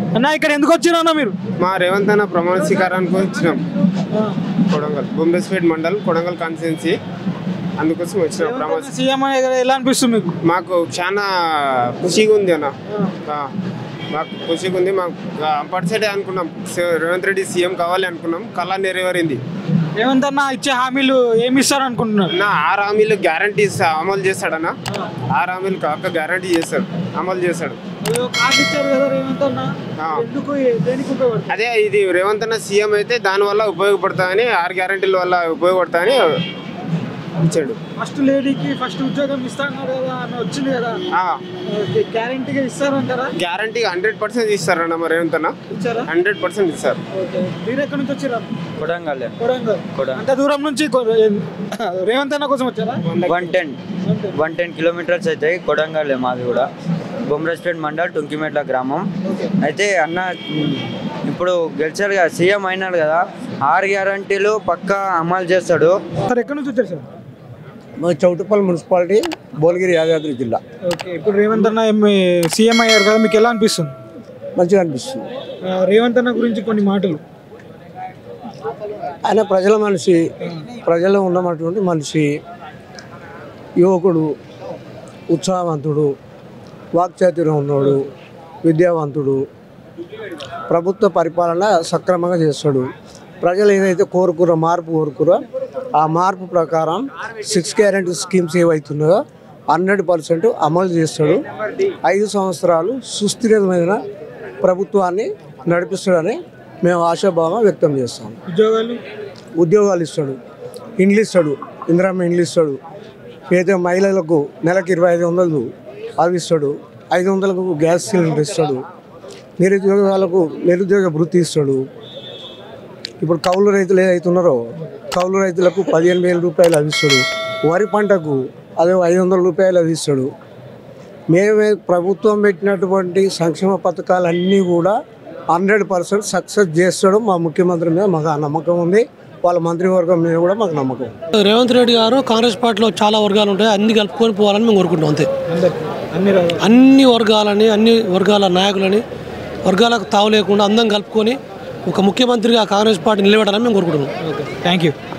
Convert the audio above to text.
అన్న ఇక్కడ ఎందుకు వచ్చిర్రు అన్న మీరు మా రేవంత్ అన్న ప్రమాణ స్వీకారానికి వచ్చినాం కొడంగల్ బొంబేస్పేట్ మండల్ కొడంగల్ కాన్స్టిట్యున్సీ అందుకోసం వచ్చినాం ప్రమాణ సీఎం అనే కదా ఎలా అనిపిస్తుంది మీకు మాకు చాలా ఖుషిగా ఉంది అన్న ఆ, మాకు ఖుషిగా ఉంది మాకు అంపటిసైడే అనుకున్నాం స- రేవంత్ రెడ్డి సీఎం కావాలి అనుకున్నాం కళ నెరవేరింది రేవంత్ అన్న ఇచ్చే హామీలు ఏమి ఇస్తారు అనుకుంటున్నారు నా ఆరు హామీలు గ్యారంటీ అమలు చేస్తాడన్న ఆరు హామీలు కాక గ్యారంటీ చేస్తాడు అమలు చేస్తాడు కార్డు ఇచ్చారు కదా రేవంత్ అన్న ఆ. ఎందుకు దేనికి ఉపయోగపడుతుంది అదే ఇది రేవంత్ అన్న సీఎం అయితే దానివల్ల ఉపయోగపడతాయని ఆరు గ్యారంటీల వల్ల ఉపయోగపడతాయని ఇచ్చాడు ఫస్ట్ లేడీకి ఫస్ట్ ఉద్యోగం ఇస్తాన్నారు కదా ఆమె వచ్చింది కదా గ్యారంటీగా ఇస్తారంటారా గ్యారంటీ హండ్రెడ్ పర్సెంట్ ఇస్తారన్న మరి రేవంత్ అన్న ఇచ్చారా హండ్రెడ్ పర్సెంట్ ఇస్తారు ఓకే మీరు ఎక్కడి నుంచి వచ్చారా కొడంగల్ కొడంగల్ కొడంగల్. అంత దూరం నుంచి కొ- రేవంత్ అన్న కోసం వచ్చారా one ten one ten kilometers అవుతాయి కొడంగల్ మాది కూడా బొమ్మరాజ్పేట్ మండల్ టుంకిమెట్ల గ్రామం అయితే అన్న ఉమ్, ఇప్పుడు గెలిచారు కదా సీఎం అయినాడు కదా ఆరు గ్యారంటీలు పక్కా అమలు చేస్తాడు సార్ ఎక్కడి నుంచి వచ్చారు సార్ మా చౌటుపల్లి మున్సిపాలిటీ భువనగిరి యాదాద్రి జిల్లా ఓకే ఇప్పుడు రేవంత్ అన్న ఎం- సీఎం అయ్యారు కదా మీకు ఎలా అనిపిస్తుంది మంచిగా అనిపిస్తుంది ఆ, రేవంత్ అన్న గురించి కొన్ని మాటలు ఆయన ప్రజల మనిషి ప్రజల్లో ఉన్నటువంటి మనిషి యువకుడు ఉత్సాహవంతుడు వాక్చాతుర్యం ఉన్నవాడు విద్యావంతుడు ప్రభుత్వ పరిపాలన సక్రమంగా చేస్తాడు ప్రజలు ఏదైతే కోరుకురో మార్పు కోరుకురో ఆ మార్పు ప్రకారం సిక్స్ గ్యారెంటీ స్కీమ్స్ ఏవైతున్నాయో హండ్రెడ్ పర్సెంట్ అమలు చేస్తాడు ఐదు సంవత్సరాలు సుస్థిరమైన ప్రభుత్వాన్ని నడిపిస్తాడని మేము ఆశాభావం వ్యక్తం చేస్తాం ఉద్యోగాలు ఉద్యోగాలు ఇస్తాడు ఇండ్లు ఇస్తాడు ఇందిరమ్మ ఇండ్లు ఇస్తాడు పేద మహిళలకు నెలకు ఇరవై ఐదు వందలు అవి ఇస్తాడు ఐదు వందలకు గ్యాస్ సిలిండర్ ఇస్తాడు నిరుద్యోగాలకు నిరుద్యోగ వృత్తి ఇస్తాడు ఇప్పుడు కౌలు రైతులు ఏదైతే ఉన్నారో కౌలు రైతులకు పదిహేను వేల రూపాయలు అవి ఇస్తాడు వరి పంటకు అదే ఐదు వందల రూపాయలు అవి ఇస్తాడు మేమే ప్రభుత్వం పెట్టినటువంటి సంక్షేమ పథకాలన్నీ కూడా హండ్రెడ్ పర్సెంట్ సక్సెస్ చేస్తాడు మా ముఖ్యమంత్రి మీద మాకు ఆ నమ్మకం ఉంది వాళ్ళ మంత్రివర్గం మీద కూడా మాకు నమ్మకం ఉంది. రేవంత్ రెడ్డి గారు కాంగ్రెస్ పార్టీలో చాలా వర్గాలు ఉంటాయి అన్ని కలుపుకొని పోవాలని మేము కోరుకుంటాం అంతే అన్ని రావాలి అన్ని వర్గాలని అన్ని వర్గాల నాయకులని వర్గాలకు తావు లేకుండా అందం కలుపుకొని ఒక ముఖ్యమంత్రిగా కాంగ్రెస్ పార్టీ నిలబడాలని మేము కోరుకుంటున్నాం ఓకే థ్యాంక్ యూ